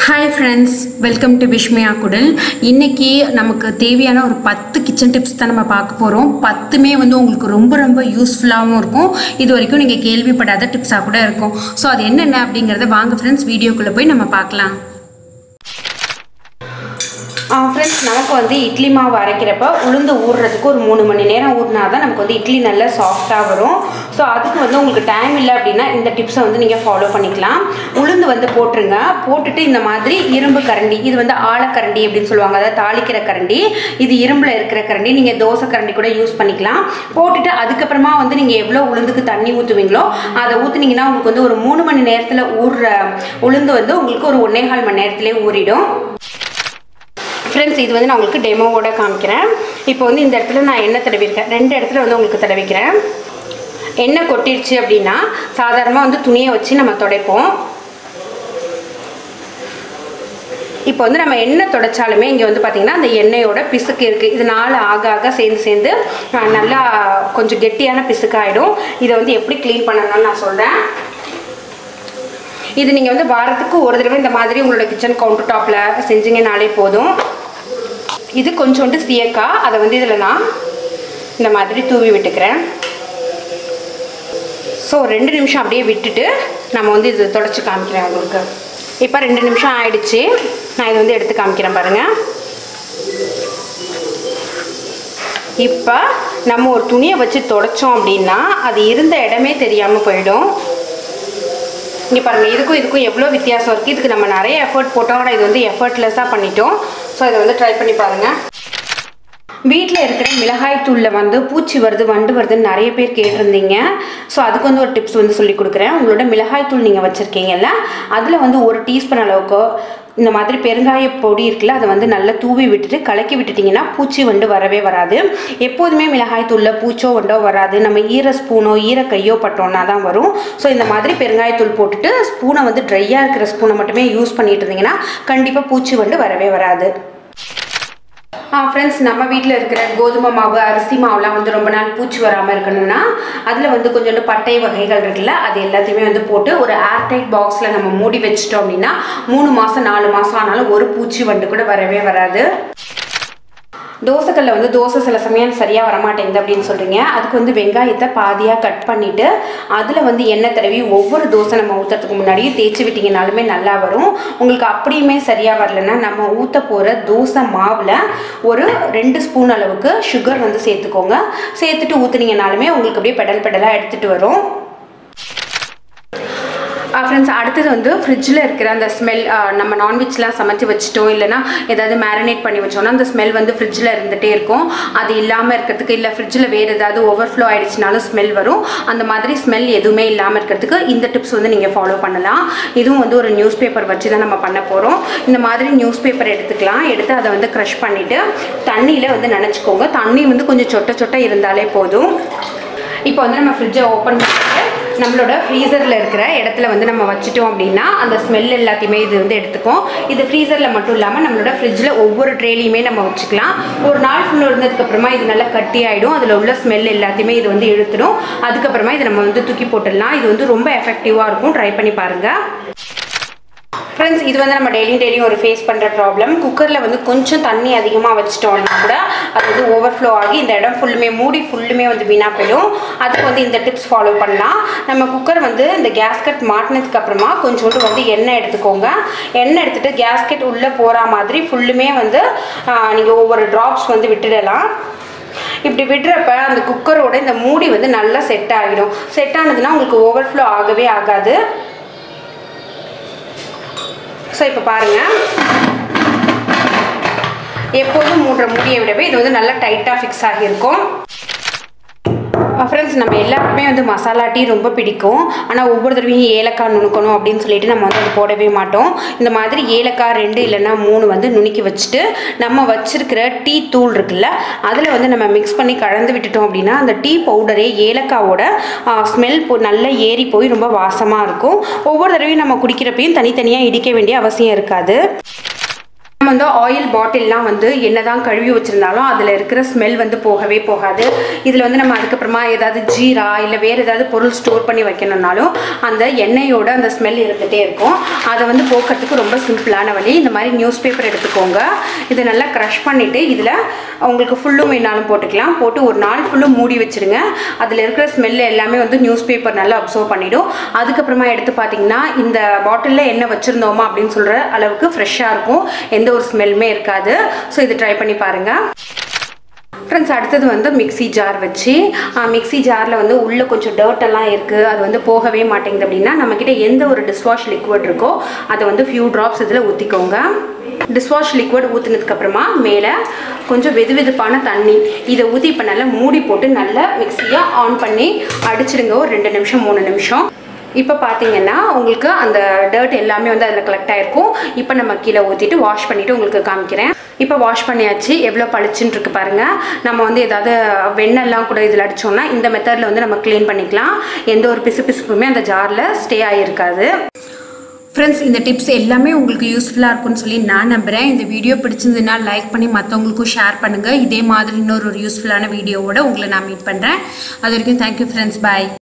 hi friends welcome to Vishmiya குடல் இன்னைக்கு நமக்கு தேவையான ஒரு பத்து கிச்சன் டிப்ஸ் தான் நம்ம பார்க்க போகிறோம் பத்துமே வந்து உங்களுக்கு ரொம்ப ரொம்ப யூஸ்ஃபுல்லாகவும் இருக்கும் இது வரைக்கும் நீங்கள் கேள்விப்படாத டிப்ஸாக கூட இருக்கும் ஸோ அது என்னென்ன அப்படிங்கிறத வாங்க ஃப்ரெண்ட்ஸ் வீடியோக்குள்ளே போய் நம்ம பார்க்கலாம் ஃப்ரெண்ட்ஸ் நமக்கு வந்து இட்லி மாவு அரைக்கிறப்ப உளுந்து ஊறுறதுக்கு ஒரு மூணு மணி நேரம் ஊறினா தான் நமக்கு வந்து இட்லி நல்லா சாஃப்டாக வரும் ஸோ அதுக்கு வந்து உங்களுக்கு டைம் இல்லை அப்படின்னா இந்த டிப்ஸை வந்து நீங்கள் ஃபாலோ பண்ணிக்கலாம் உளுந்து வந்து போட்டுருங்க போட்டுட்டு இந்த மாதிரி இரும்பு கரண்டி இது வந்து ஆழக்கரண்டி அப்படின்னு சொல்லுவாங்க அதாவது தாளிக்கிற கரண்டி இது இரும்பில் இருக்கிற கரண்டி நீங்கள் தோசை கரண்டி கூட யூஸ் பண்ணிக்கலாம் போட்டுட்டு அதுக்கப்புறமா வந்து நீங்கள் எவ்வளோ உளுந்துக்கு தண்ணி ஊற்றுவீங்களோ அதை ஊற்றுனீங்கன்னா உங்களுக்கு வந்து ஒரு மூணு மணி நேரத்தில் ஊறுற உளுந்து வந்து உங்களுக்கு ஒரு ஒன்னே கால் மணி நேரத்துலேயே ஊறிடும் ஃப்ரெண்ட்ஸ் இது வந்து நான் உங்களுக்கு டெமோவோட காமிக்கிறேன் இப்போ வந்து இந்த இடத்துல நான் எண்ணெய் தடவிருக்கேன் ரெண்டு இடத்துல வந்து உங்களுக்கு தடவிக்கிறேன் எண்ணெய் கொட்டிடுச்சு அப்படின்னா சாதாரணமாக வந்து துணியை வச்சு நம்ம துடைப்போம் இப்போ வந்து நம்ம எண்ணெய் தொடச்சாலுமே இங்கே வந்து பார்த்திங்கன்னா அந்த எண்ணெயோட பிசுக்கு இருக்குது இது நாள் ஆக ஆக சேர்ந்து சேர்ந்து அஹ், நல்லா கொஞ்சம் கெட்டியான பிசுக்கு ஆகிடும் இதை வந்து எப்படி க்ளீன் பண்ணணும்னு நான் சொல்கிறேன் இது நீங்கள் வந்து வாரத்துக்கு ஒரு தடவை இந்த மாதிரி உங்களோட கிச்சன் கவுண்டர் டாப்பில் செஞ்சீங்கனாலே போதும் இது கொஞ்சோண்டு சீயக்காய் அதை வந்து இதில் நான் இந்த மாதிரி தூவி விட்டுக்கிறேன் ஸோ ரெண்டு நிமிஷம் அப்படியே விட்டுட்டு நம்ம வந்து இது தொடச்சி காமிக்கிறேன் உங்களுக்கு இப்போ ரெண்டு நிமிஷம் ஆயிடுச்சு நான் இதை வந்து எடுத்து காமிக்கிறேன் பாருங்கள் இப்போ நம்ம ஒரு துணியை வச்சு தொடச்சோம் அப்படின்னா அது இருந்த இடமே தெரியாமல் போயிடும் இங்கே பாருங்கள் இதுக்கும் இதுக்கும் எவ்வளோ வித்தியாசம் இருக்குது இதுக்கு நம்ம நிறைய எஃபர்ட் போட்டோம் ஆனால் இது வந்து எஃபர்ட்லெஸ்ஸாக பண்ணிட்டோம் ஸோ இதை வந்து ட்ரை பண்ணி பாருங்கள் வீட்டில் இருக்கிற மிளகாய் தூளில் வந்து பூச்சி வருது வண்டு வருதுன்னு நிறைய பேர் கேட்டிருந்தீங்க ஸோ அதுக்கு வந்து ஒரு டிப்ஸ் வந்து சொல்லி கொடுக்குறேன் உங்களோட மிளகாய் தூள் நீங்கள் வச்சுருக்கீங்கல்ல அதில் வந்து ஒரு டீஸ்பூன் அளவுக்கு இந்த மாதிரி பெருங்காய பொடி இருக்குல்ல அதை வந்து நல்லா தூவி விட்டுட்டு கலக்கி விட்டுட்டிங்கன்னா பூச்சி வண்டு வரவே வராது எப்போதுமே மிளகாய் தூளில் பூச்சோ வண்டோ வராது நம்ம ஈர ஸ்பூனோ ஈர கையோ பட்டோன்னா தான் வரும் ஸோ இந்த மாதிரி பெருங்காயத்தூள் போட்டுட்டு ஸ்பூனை வந்து ட்ரையாக இருக்கிற ஸ்பூனை மட்டுமே யூஸ் பண்ணிட்டு இருந்தீங்கன்னா கண்டிப்பாக பூச்சி வண்டு வரவே வராது ஆ ஃப்ரெண்ட்ஸ் நம்ம வீட்டில் இருக்கிற கோதுமை மாவு அரிசி மாவுலாம் வந்து ரொம்ப நாள் பூச்சி வராமல் இருக்கணும்னா அதில் வந்து கொஞ்சோண்டு பட்டை வகைகள் இருக்குல்ல அது எல்லாத்தையுமே வந்து போட்டு ஒரு ஏர்டைட் பாக்ஸில் நம்ம மூடி வச்சிட்டோம் அப்படின்னா மூணு மாதம் நாலு மாதம் ஆனாலும் ஒரு பூச்சி வண்டு கூட வரவே வராது தோசைக்கல்ல வந்து தோசை சில சமயம் சரியாக வரமாட்டேங்குது அப்படின்னு சொல்கிறீங்க அதுக்கு வந்து வெங்காயத்தை பாதியாக கட் பண்ணிவிட்டு அதில் வந்து எண்ணெய் தடவி ஒவ்வொரு தோசை நம்ம ஊற்றுறதுக்கு முன்னாடியே தேய்ச்சி விட்டிங்கனாலுமே நல்லா வரும் உங்களுக்கு அப்படியுமே சரியாக வரலன்னா நம்ம ஊற்ற போகிற தோசை மாவில் ஒரு ரெண்டு ஸ்பூன் அளவுக்கு சுகர் வந்து சேர்த்துக்கோங்க சேர்த்துட்டு ஊற்றுனீங்கனாலுமே உங்களுக்கு அப்படியே பெடல் பெடலாக எடுத்துகிட்டு வரும் ஃப்ரெண்ட்ஸ் அடுத்தது வந்து ஃப்ரிட்ஜில் இருக்கிற அந்த ஸ்மெல் நம்ம நான்வெஜ்லாம் சமைச்சு வச்சுட்டோம் இல்லைனா ஏதாவது மேரினேட் பண்ணி வச்சோம்னா அந்த ஸ்மெல் வந்து ஃப்ரிட்ஜில் இருந்துகிட்டே இருக்கும் அது இல்லாமல் இருக்கிறதுக்கு இல்லை ஃப்ரிட்ஜில் வேறு ஏதாவது ஓவர்ஃப்ளோ ஆயிடுச்சுனாலும் ஸ்மெல் வரும் அந்த மாதிரி ஸ்மெல் எதுவுமே இல்லாமல் இருக்கிறதுக்கு இந்த டிப்ஸ் வந்து நீங்கள் ஃபாலோ பண்ணலாம் இதுவும் வந்து ஒரு நியூஸ் பேப்பர் வச்சு தான் நம்ம பண்ண போகிறோம் இந்த மாதிரி நியூஸ் பேப்பர் எடுத்துக்கலாம் எடுத்து அதை வந்து க்ரஷ் பண்ணிவிட்டு தண்ணியில் வந்து நினச்சிக்கோங்க தண்ணி வந்து கொஞ்சம் சொட்ட சொட்ட இருந்தாலே போதும் இப்போ வந்து நம்ம ஃப்ரிட்ஜை ஓப்பன் பண்ணிட்டு நம்மளோட ஃப்ரீசரில் இருக்கிற இடத்துல வந்து நம்ம வச்சுட்டோம் அப்படின்னா அந்த ஸ்மெல் எல்லாத்தையுமே இது வந்து எடுத்துக்கும் இது ஃப்ரீசரில் மட்டும் இல்லாமல் நம்மளோட ஃப்ரிட்ஜில் ஒவ்வொரு ட்ரேலையுமே நம்ம வச்சுக்கலாம் ஒரு நாள் ஃபுல்லாக இருந்ததுக்கப்புறமா இது நல்லா கட்டி ஆகிடும் அதில் உள்ள ஸ்மெல் எல்லாத்தையுமே இது வந்து இழுத்துடும் அதுக்கப்புறமா இதை நம்ம வந்து தூக்கி போட்டுடலாம் இது வந்து ரொம்ப எஃபெக்டிவாக இருக்கும் ட்ரை பண்ணி பாருங்கள் ஃப்ரெண்ட்ஸ் இது வந்து நம்ம டெய்லியும் டெய்லியும் ஒரு ஃபேஸ் பண்ணுற ப்ராப்ளம் குக்கரில் வந்து கொஞ்சம் தண்ணி அதிகமாக வச்சிட்டோம்னா கூட அது வந்து ஓவர்ஃப்ளோ ஆகி இந்த இடம் ஃபுல்லுமே மூடி ஃபுல்லுமே வந்து வீணாக போயிடும் அதுக்கு வந்து இந்த டிப்ஸ் ஃபாலோ பண்ணலாம் நம்ம குக்கர் வந்து இந்த கேஸ்கட் மாட்டினதுக்கு அப்புறமா கொஞ்சோண்டு வந்து எண்ணெய் எடுத்துக்கோங்க எண்ணெய் எடுத்துகிட்டு கேஸ்கெட் உள்ளே போகிற மாதிரி ஃபுல்லுமே வந்து நீங்கள் ஒவ்வொரு ட்ராப்ஸ் வந்து விட்டுடலாம் இப்படி விடுறப்ப அந்த குக்கரோட இந்த மூடி வந்து நல்லா செட் ஆகிடும் செட் ஆனதுன்னா உங்களுக்கு ஓவர்ஃப்ளோ ஆகவே ஆகாது ஸோ இப்போ பாருங்கள் எப்போதும் மூடுற மூடியை விடவே இது வந்து நல்லா டைட்டாக ஃபிக்ஸ் ஆகியிருக்கும் ஃப்ரெண்ட்ஸ் நம்ம எல்லாருக்குமே வந்து மசாலா டீ ரொம்ப பிடிக்கும் ஆனால் ஒவ்வொரு தடவையும் ஏலக்காய் நுணுக்கணும் அப்படின்னு சொல்லிட்டு நம்ம வந்து அது போடவே மாட்டோம் இந்த மாதிரி ஏலக்காய் ரெண்டு இல்லைன்னா மூணு வந்து நுணுக்கி வச்சுட்டு நம்ம வச்சிருக்கிற டீ தூள் இருக்குல்ல அதில் வந்து நம்ம மிக்ஸ் பண்ணி கலந்து விட்டுட்டோம் அப்படின்னா அந்த டீ பவுடரே ஏலக்காவோட ஸ்மெல் போ நல்லா ஏறி போய் ரொம்ப வாசமாக இருக்கும் ஒவ்வொரு தடவையும் நம்ம குடிக்கிறப்பையும் தனித்தனியாக இடிக்க வேண்டிய அவசியம் இருக்காது நம்ம வந்து ஆயில் பாட்டில்லாம் வந்து என்னதான் கழுவி வச்சிருந்தாலும் அதில் இருக்கிற ஸ்மெல் வந்து போகவே போகாது இதில் வந்து நம்ம அதுக்கப்புறமா ஏதாவது ஜீரா இல்லை வேறு ஏதாவது பொருள் ஸ்டோர் பண்ணி வைக்கணும்னாலும் அந்த எண்ணெயோட அந்த ஸ்மெல் இருந்துகிட்டே இருக்கும் அதை வந்து போக்குறதுக்கு ரொம்ப சிம்பிளான வழி இந்த மாதிரி நியூஸ் பேப்பர் எடுத்துக்கோங்க இதை நல்லா க்ரஷ் பண்ணிவிட்டு இதில் உங்களுக்கு ஃபுல்லும் வேணாலும் போட்டுக்கலாம் போட்டு ஒரு நாள் ஃபுல்லும் மூடி வச்சிருங்க அதில் இருக்கிற ஸ்மெல் எல்லாமே வந்து நியூஸ் பேப்பர் நல்லா அப்சர்வ் பண்ணிடும் அதுக்கப்புறமா எடுத்து பார்த்தீங்கன்னா இந்த பாட்டிலில் என்ன வச்சுருந்தோமா அப்படின்னு சொல்கிற அளவுக்கு ஃப்ரெஷ்ஷாக இருக்கும் எந்த ஒரு ஸ்மெல்லுமே இருக்காது ஸோ இது ட்ரை பண்ணி பாருங்கள் ஃப்ரெண்ட்ஸ் அடுத்தது வந்து மிக்ஸி ஜார் வச்சு மிக்ஸி ஜாரில் வந்து உள்ளே கொஞ்சம் dirt எல்லாம் இருக்குது அது வந்து போகவே மாட்டேங்குது அப்படின்னா நம்மக்கிட்ட எந்த ஒரு டிஷ்வாஷ் லிக்விட் இருக்கோ அதை வந்து ஃபியூ ட்ராப்ஸ் இதில் ஊற்றிக்கோங்க டிஷ்வாஷ் லிக்விட் ஊற்றுனதுக்கப்புறமா மேலே கொஞ்சம் வெது வெதுப்பான தண்ணி இதை ஊற்றி இப்போ நல்லா மூடி போட்டு நல்லா மிக்ஸியை ஆன் பண்ணி அடிச்சிடுங்க ஒரு ரெண்டு நிமிஷம் மூணு நிமிஷம் இப்போ பார்த்தீங்கன்னா உங்களுக்கு அந்த டர்ட் எல்லாமே வந்து அதில் கலெக்ட் ஆகிருக்கும் இப்போ நம்ம கீழே ஊற்றிட்டு வாஷ் பண்ணிவிட்டு உங்களுக்கு காமிக்கிறேன் இப்போ வாஷ் பண்ணியாச்சு எவ்வளோ பளிச்சுன்னு இருக்கு பாருங்கள் நம்ம வந்து ஏதாவது வெண்ணெல்லாம் கூட இதில் அடித்தோம்னா இந்த மெத்தடில் வந்து நம்ம க்ளீன் பண்ணிக்கலாம் எந்த ஒரு பிசு பிசுப்புமே அந்த ஜாரில் ஸ்டே ஆகியிருக்காது ஃப்ரெண்ட்ஸ் இந்த டிப்ஸ் எல்லாமே உங்களுக்கு யூஸ்ஃபுல்லாக இருக்கும்னு சொல்லி நான் நம்புகிறேன் இந்த வீடியோ பிடிச்சிருந்ததுன்னா லைக் பண்ணி மற்றவங்களுக்கும் ஷேர் பண்ணுங்கள் இதே மாதிரி இன்னொரு ஒரு யூஸ்ஃபுல்லான வீடியோவோட உங்களை நான் மீட் பண்ணுறேன் அது வரைக்கும் தேங்க்யூ ஃப்ரெண்ட்ஸ் பாய்